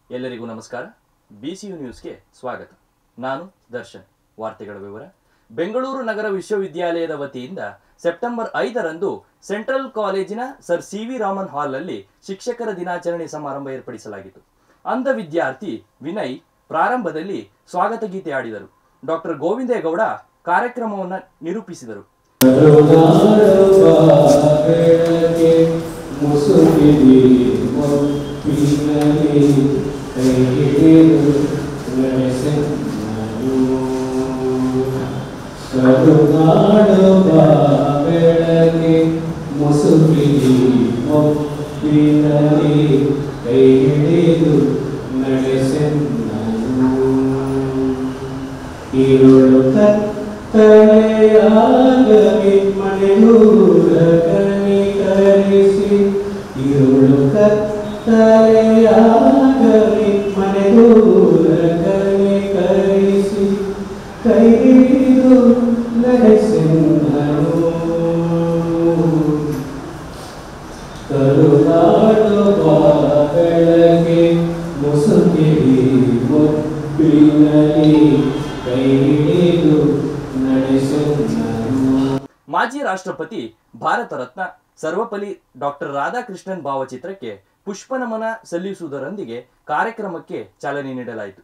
ಎಲ್ಲರಿಗೂ ನಮಸ್ಕಾರ B C you ನ್ಯೂಸ್ಗೆ ಸ್ವಾಗತ ನಾನು ದರ್ಶನ್ ವಾರ್ತೆಗಳ ವಿವರ ಬೆಂಗಳೂರು ನಗರ ವಿಶ್ವವಿದ್ಯಾಲಯದ ವತಿಯಿಂದ ಸೆಪ್ಟೆಂಬರ್ ಐದರಂದು ಸೆಂಟ್ರಲ್ ಕಾಲೇಜಿನ ಸರ್ ಸಿ ವಿ ರಾಮನ್ ಹಾಲ್ನಲ್ಲಿ ಶಿಕ್ಷಕರ ದಿನಾಚರಣೆ ಸಮಾರಂಭ ಏರ್ಪಡಿಸಲಾಗಿತ್ತು ಅಂಧ ವಿದ್ಯಾರ್ಥಿ ವಿನಯ್ ಪ್ರಾರಂಭದಲ್ಲಿ ಸ್ವಾಗತ ಗೀತೆ ಆಡಿದರು ಡಾಕ್ಟರ್ ಗೋವಿಂದೇಗೌಡ ಕಾರ್ಯಕ್ರಮವನ್ನು ನಿರೂಪಿಸಿದರು ಕರುಣಾರವಾಗಕ್ಕೆ ಮುಸುಕಿದಿ ಮೊಪ್ಪಿನಲ್ಲಿ ಕೈ ಹಿಡಿದು ನಡೆಸೆನ್ನನು. ಕರುಣಾಡುವ ಬೆಳಗ್ಗೆ ಮುಸುಕಿದಿ ಮೊಪ್ಪಿನಲ್ಲಿ ಕೈ ಹಿಡಿದು ನಡೆಸೆನ್ನನು. ഇരുളു കത്തളയാകവി മണിയൂര കനികരിಸಿ ഇരുളു കത്തളയാകവി മണിയൂര കനികരിಸಿ ಕೈ ಹಿಡಿದು ನಡೆಸೆನ್ನನು ಕರುನಾಡುವ ಬೆಳಗ್ಗೆ ಮುಸುಕಿಡಿ ಒಪ್ಪಿನಲ್ಲಿ ಕೈ ಹಿಡಿದು ನಡೆಸೆನ್ನನು ಮಾಜಿ ರಾಷ್ಟ್ರಪತಿ ಭಾರತ ರತ್ನ ಸರ್ವಪಲ್ಲಿ ಡಾಕ್ಟರ್ ರಾಧಾಕೃಷ್ಣನ್ ಭಾವಚಿತ್ರಕ್ಕೆ ಪುಷ್ಪನಮನ ಸಲ್ಲಿಸುವುದರೊಂದಿಗೆ ಕಾರ್ಯಕ್ರಮಕ್ಕೆ ಚಾಲನೆ ನೀಡಲಾಯಿತು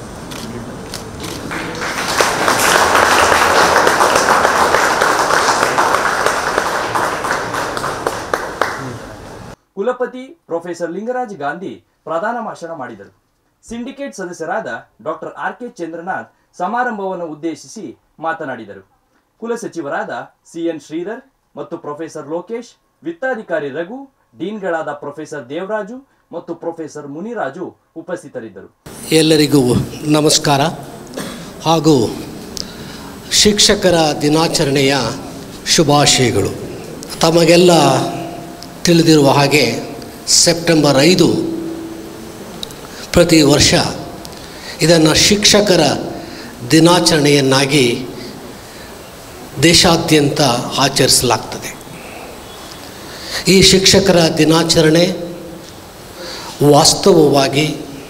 ಕುಲಪತಿ ಪ್ರೊಫೆಸರ್ ಲಿಂಗರಾಜ್ ಗಾಂಧಿ ಪ್ರಧಾನ ಭಾಷಣ ಮಾಡಿದರು ಸಿಂಡಿಕೇಟ್ ಸದಸ್ಯರಾದ ಡಾಕ್ಟರ್ ಆರ್ ಕೆ ಚಂದ್ರನಾಥ್ ಸಮಾರಂಭವನ್ನು ಉದ್ದೇಶಿಸಿ ಮಾತನಾಡಿದರು ಕುಲಸಚಿವರಾದ ಸಿಎನ್ ಶ್ರೀಧರ್ ಮತ್ತು ಪ್ರೊಫೆಸರ್ ಲೋಕೇಶ್ ವಿತ್ತಾಧಿಕಾರಿ ರಘು ಡೀನ್ಗಳಾದ ಪ್ರೊಫೆಸರ್ ದೇವರಾಜು ಮತ್ತು ಪ್ರೊಫೆಸರ್ ಮುನಿರಾಜು ಉಪಸ್ಥಿತರಿದ್ದರು ಎಲ್ಲರಿಗೂ ನಮಸ್ಕಾರ ಹಾಗೂ ಶಿಕ್ಷಕರ ದಿನಾಚರಣೆಯ ಶುಭಾಶಯಗಳು ತಮಗೆಲ್ಲ ತಿಳಿದಿರುವ ಹಾಗೆ ಸೆಪ್ಟೆಂಬರ್ ಐದು ಪ್ರತಿ ವರ್ಷ ಇದನ್ನು ಶಿಕ್ಷಕರ ದಿನಾಚರಣೆಯನ್ನಾಗಿ ದೇಶಾದ್ಯಂತ ಆಚರಿಸಲಾಗ್ತದೆ ಈ ಶಿಕ್ಷಕರ ದಿನಾಚರಣೆ ವಾಸ್ತವವಾಗಿ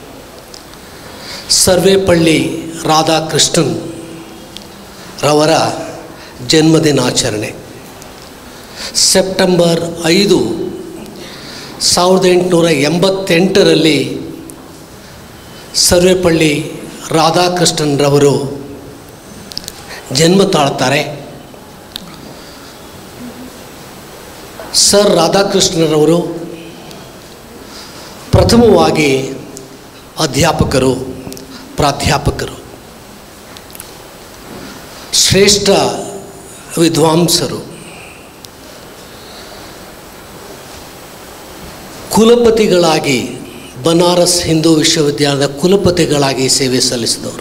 ಸರ್ವೇಪಳ್ಳಿ ರಾಧಾಕೃಷ್ಣನ್ ರವರ ಜನ್ಮದಿನಾಚರಣೆ ಸೆಪ್ಟೆಂಬರ್ ಐದು ಸಾವಿರದ ಎಂಟುನೂರ ಎಂಬತ್ತೆಂಟರಲ್ಲಿ ಸರ್ವೇಪಳ್ಳಿ ರಾಧಾಕೃಷ್ಣನ್ರವರು ಜನ್ಮ ತಾಳ್ತಾರೆ ಸರ್ ರಾಧಾಕೃಷ್ಣರವರು ಪ್ರಥಮವಾಗಿ ಅಧ್ಯಾಪಕರು ಪ್ರಾಧ್ಯಾಪಕರು ಶ್ರೇಷ್ಠ ವಿದ್ವಾಂಸರು ಕುಲಪತಿಗಳಾಗಿ ಬನಾರಸ್ ಹಿಂದೂ ವಿಶ್ವವಿದ್ಯಾಲಯದ ಕುಲಪತಿಗಳಾಗಿ ಸೇವೆ ಸಲ್ಲಿಸಿದವರು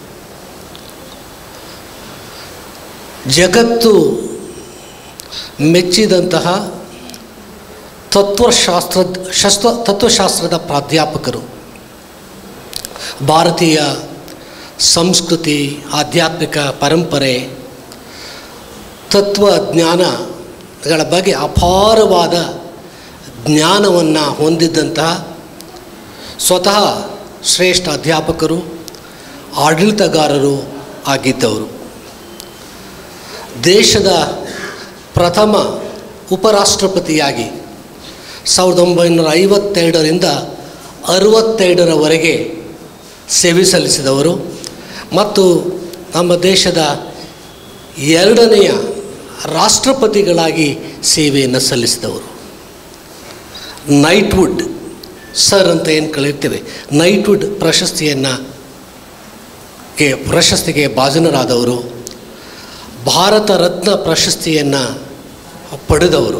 ಜಗತ್ತು ಮೆಚ್ಚಿದಂತಹ ತತ್ವಶಾಸ್ತ್ರ ಶಸ್ತ್ರ ತತ್ವಶಾಸ್ತ್ರದ ಪ್ರಾಧ್ಯಾಪಕರು ಭಾರತೀಯ ಸಂಸ್ಕೃತಿ ಆಧ್ಯಾತ್ಮಿಕ ಪರಂಪರೆ ತತ್ವಜ್ಞಾನಗಳ ಬಗ್ಗೆ ಅಪಾರವಾದ ಜ್ಞಾನವನ್ನು ಹೊಂದಿದ್ದಂತಹ ಸ್ವತಃ ಶ್ರೇಷ್ಠ ಅಧ್ಯಾಪಕರು ಆಡಳಿತಗಾರರು ಆಗಿದ್ದವರು ದೇಶದ ಪ್ರಥಮ ಉಪರಾಷ್ಟ್ರಪತಿಯಾಗಿ ಸಾವಿರದ ಒಂಬೈನೂರ ಐವತ್ತೆರಡರಿಂದ ಅರವತ್ತೆರಡರವರೆಗೆ ಸೇವೆ ಸಲ್ಲಿಸಿದವರು ಮತ್ತು ನಮ್ಮ ದೇಶದ ಎರಡನೆಯ ರಾಷ್ಟ್ರಪತಿಗಳಾಗಿ ಸೇವೆಯನ್ನು ಸಲ್ಲಿಸಿದವರು ನೈಟ್ವುಡ್ ಸರ್ ಅಂತ ಏನು ಕಳೆಯುತ್ತೇವೆ ನೈಟ್ವುಡ್ ಪ್ರಶಸ್ತಿಯನ್ನು ಗೆ ಪ್ರಶಸ್ತಿಗೆ ಭಾಜನರಾದವರು ಭಾರತ ರತ್ನ ಪ್ರಶಸ್ತಿಯನ್ನು ಪಡೆದವರು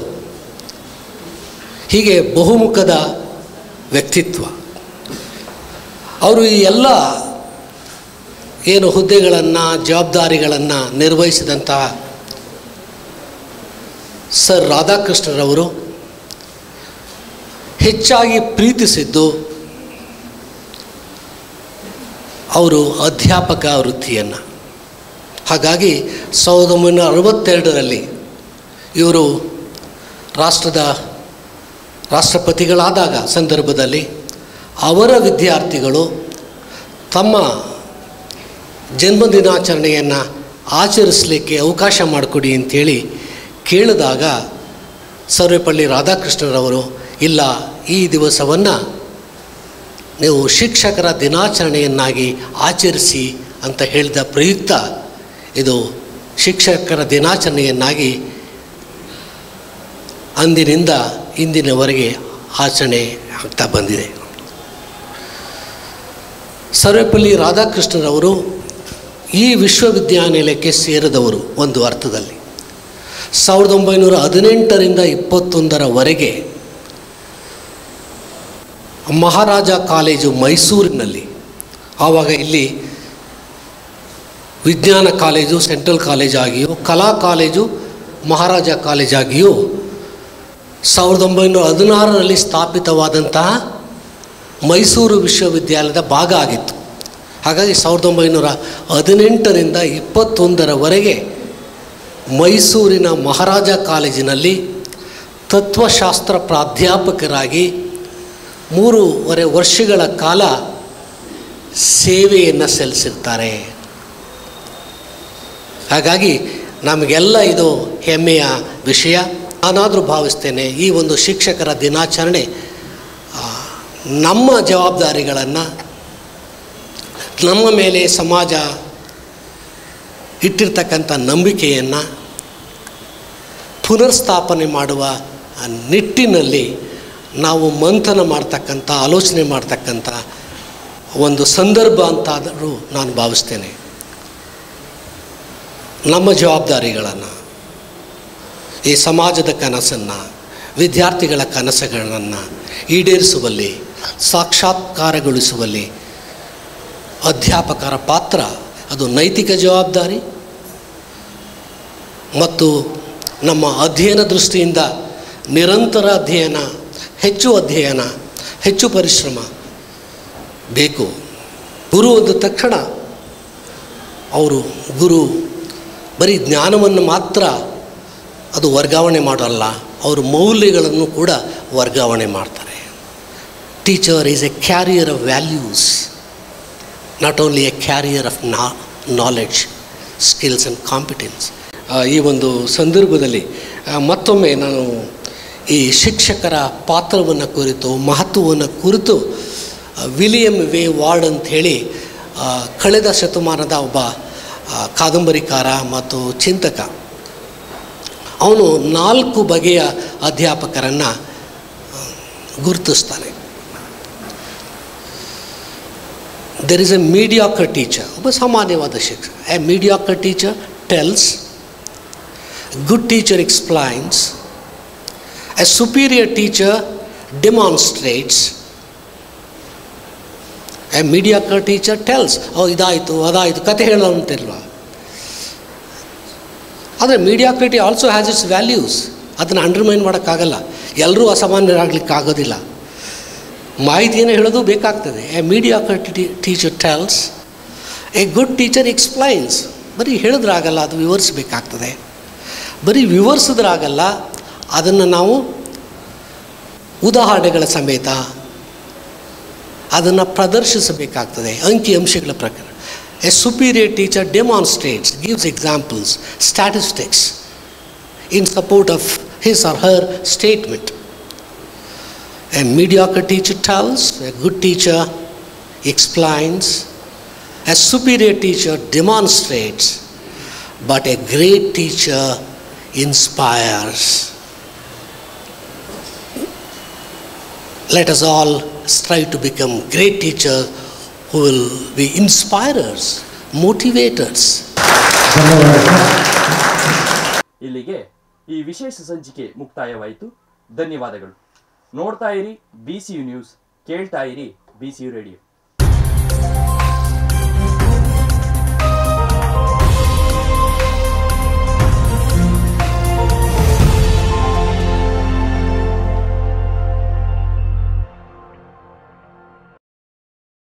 ಹೀಗೆ ಬಹುಮುಖದ ವ್ಯಕ್ತಿತ್ವ ಅವರು ಈ ಎಲ್ಲ ಏನು ಹುದ್ದೆಗಳನ್ನು ಜವಾಬ್ದಾರಿಗಳನ್ನು ನಿರ್ವಹಿಸಿದಂತಹ ಸರ್ ರಾಧಾಕೃಷ್ಣರವರು ಹೆಚ್ಚಾಗಿ ಪ್ರೀತಿಸಿದ್ದು ಅವರು ಅಧ್ಯಾಪಕ ವೃತ್ತಿಯನ್ನು ಹಾಗಾಗಿ ಸಾವಿರದ ಒಂಬೈನೂರ ಅರವತ್ತೆರಡರಲ್ಲಿ ಇವರು ರಾಷ್ಟ್ರದ ರಾಷ್ಟ್ರಪತಿಗಳಾದಾಗ ಸಂದರ್ಭದಲ್ಲಿ ಅವರ ವಿದ್ಯಾರ್ಥಿಗಳು ತಮ್ಮ ಜನ್ಮದಿನಾಚರಣೆಯನ್ನು ಆಚರಿಸಲಿಕ್ಕೆ ಅವಕಾಶ ಮಾಡಿಕೊಡಿ ಅಂಥೇಳಿ ಕೇಳಿದಾಗ ಸರ್ವೇಪಳ್ಳಿ ರಾಧಾಕೃಷ್ಣರವರು ಇಲ್ಲ ಈ ದಿವಸವನ್ನು ನೀವು ಶಿಕ್ಷಕರ ದಿನಾಚರಣೆಯನ್ನಾಗಿ ಆಚರಿಸಿ ಅಂತ ಹೇಳಿದ ಪ್ರಯುಕ್ತ ಇದು ಶಿಕ್ಷಕರ ದಿನಾಚರಣೆಯನ್ನಾಗಿ ಅಂದಿನಿಂದ ಇಂದಿನವರೆಗೆ ಆಚರಣೆ ಆಗ್ತಾ ಬಂದಿದೆ ಸರ್ವೇಪಲ್ಲಿ ರಾಧಾಕೃಷ್ಣರವರು ಈ ವಿಶ್ವವಿದ್ಯಾನಿಲಯಕ್ಕೆ ಸೇರಿದವರು ಒಂದು ಅರ್ಥದಲ್ಲಿ ಸಾವಿರದ ಒಂಬೈನೂರ ಹದಿನೆಂಟರಿಂದ ಇಪ್ಪತ್ತೊಂದರವರೆಗೆ ಮಹಾರಾಜ ಕಾಲೇಜು ಮೈಸೂರಿನಲ್ಲಿ ಆವಾಗ ಇಲ್ಲಿ ವಿಜ್ಞಾನ ಕಾಲೇಜು ಸೆಂಟ್ರಲ್ ಕಾಲೇಜ್ ಆಗಿಯೋ ಕಲಾ ಕಾಲೇಜು ಮಹಾರಾಜ ಕಾಲೇಜ್ ಆಗಿಯೋ ಸಾವಿರದ ಒಂಬೈನೂರ ಹದಿನಾರರಲ್ಲಿ ಸ್ಥಾಪಿತವಾದಂತಹ ಮೈಸೂರು ವಿಶ್ವವಿದ್ಯಾಲಯದ ಭಾಗ ಆಗಿತ್ತು ಹಾಗಾಗಿ ಸಾವಿರದ ಒಂಬೈನೂರ ಹದಿನೆಂಟರಿಂದ ಇಪ್ಪತ್ತೊಂದರವರೆಗೆ ಮೈಸೂರಿನ ಮಹಾರಾಜ ಕಾಲೇಜಿನಲ್ಲಿ ತತ್ವಶಾಸ್ತ್ರ ಪ್ರಾಧ್ಯಾಪಕರಾಗಿ ಮೂರುವರೆ ವರ್ಷಗಳ ಕಾಲ ಸೇವೆಯನ್ನು ಸಲ್ಲಿಸಿರ್ತಾರೆ ಹಾಗಾಗಿ ನಮಗೆಲ್ಲ ಇದು ಹೆಮ್ಮೆಯ ವಿಷಯ ನಾನಾದರೂ ಭಾವಿಸ್ತೇನೆ ಈ ಒಂದು ಶಿಕ್ಷಕರ ದಿನಾಚರಣೆ ಆ, ನಮ್ಮ ಜವಾಬ್ದಾರಿಗಳನ್ನು ನಮ್ಮ ಮೇಲೆ ಸಮಾಜ ಇಟ್ಟಿರ್ತಕ್ಕಂಥ ನಂಬಿಕೆಯನ್ನು ಪುನರ್ಸ್ಥಾಪನೆ ಮಾಡುವ ಆ ನಿಟ್ಟಿನಲ್ಲಿ ನಾವು ಮಂಥನ ಮಾಡ್ತಕ್ಕಂಥ ಆಲೋಚನೆ ಮಾಡ್ತಕ್ಕಂಥ ಒಂದು ಸಂದರ್ಭ ಅಂತಾದರೂ ನಾನು ಭಾವಿಸ್ತೇನೆ ನಮ್ಮ ಜವಾಬ್ದಾರಿಗಳನ್ನು ಈ ಸಮಾಜದ ಕನಸನ್ನು ವಿದ್ಯಾರ್ಥಿಗಳ ಕನಸುಗಳನ್ನು ಈಡೇರಿಸುವಲ್ಲಿ ಸಾಕ್ಷಾತ್ಕಾರಗೊಳಿಸುವಲ್ಲಿ ಅಧ್ಯಾಪಕರ ಪಾತ್ರ ಅದು ನೈತಿಕ ಜವಾಬ್ದಾರಿ ಮತ್ತು ನಮ್ಮ ಅಧ್ಯಯನ ದೃಷ್ಟಿಯಿಂದ ನಿರಂತರ ಅಧ್ಯಯನ ಹೆಚ್ಚು ಅಧ್ಯಯನ ಹೆಚ್ಚು ಪರಿಶ್ರಮ ಬೇಕು ಗುರು ಅಂದ ತಕ್ಷಣ ಅವರು ಗುರು ಬರೀ ಜ್ಞಾನವನ್ನು ಮಾತ್ರ ಅದು ವರ್ಗಾವಣೆ ಮಾಡಲ್ಲ ಅವರು ಮೌಲ್ಯಗಳನ್ನು ಕೂಡ ವರ್ಗಾವಣೆ ಮಾಡ್ತಾರೆ teacher is a carrier of values not only a carrier of ನಾ ನಾಲೆಡ್ಜ್ ಸ್ಕಿಲ್ಸ್ ಆ್ಯಂಡ್ ಕಾಂಪಿಟೆನ್ಸ್ ಈ ಒಂದು ಸಂದರ್ಭದಲ್ಲಿ ಆ, ಮತ್ತೊಮ್ಮೆ ನಾನು ಈ ಶಿಕ್ಷಕರ ಪಾತ್ರವನ್ನು ಕುರಿತು ಮಹತ್ವವನ್ನು ಕುರಿತು ಆ, ವಿಲಿಯಂ ವೇ ವಾರ್ಡ್ ಅಂಥೇಳಿ ಆ, ಕಳೆದ ಶತಮಾನದ ಒಬ್ಬ ಆ, ಕಾದಂಬರಿಕಾರ ಮತ್ತು ಚಿಂತಕ ಅವನು ನಾಲ್ಕು ಬಗೆಯ ಅಧ್ಯಾಪಕರನ್ನು ಗುರುತಿಸ್ತಾನೆ there is a mediocre teacher ಒಬ್ಬ ಸಾಮಾನ್ಯವಾದ ಶಿಕ್ಷಕ a mediocre teacher tells good teacher explains a superior teacher demonstrates a mediocre teacher tells ಓ ಇದಾಯಿತು ಅದಾಯಿತು ಕತೆ ಹೇಳೋ ಅಂತಿಲ್ವಾ ಆದರೆ mediocrity also has its values ಅದನ್ನು ಅಂಡರ್ಮೈನ್ ಮಾಡೋಕ್ಕಾಗಲ್ಲ ಎಲ್ಲರೂ ಅಸಾಮಾನ್ಯರಾಗಲಿಕ್ಕಾಗೋದಿಲ್ಲ ಮಾಹಿತಿಯನ್ನು ಹೇಳೋದು ಬೇಕಾಗ್ತದೆ a mediocrity teacher tells a good teacher explains ಬರೀ ಹೇಳಿದ್ರಾಗಲ್ಲ ಅದು ವಿವರಿಸಬೇಕಾಗ್ತದೆ ಬರೀ ವಿವರಿಸಿದ್ರಾಗಲ್ಲ ಅದನ್ನು ನಾವು ಉದಾಹರಣೆಗಳ ಸಮೇತ ಅದನ್ನು ಪ್ರದರ್ಶಿಸಬೇಕಾಗ್ತದೆ ಅಂಕಿ ಅಂಶಗಳ ಪ್ರಕಾರ a superior teacher demonstrates gives examples statistics in support of his or her statement a mediocre teacher tells a good teacher explains a superior teacher demonstrates but a great teacher inspires let us all strive to become great teachers who will be inspirers, motivators. ಇಲ್ಲಿಗೆ ಈ ವಿಶೇಷ ಸಂಚಿಕೆ ಮುಕ್ತಾಯವಾಯಿತು ಧನ್ಯವಾದಗಳು ನೋಡ್ತಾ ಇರಿ B C you news ಕೇಳ್ತಾ ಇರಿ ಬಿ ಸಿ ಯು ರೇಡಿಯೋ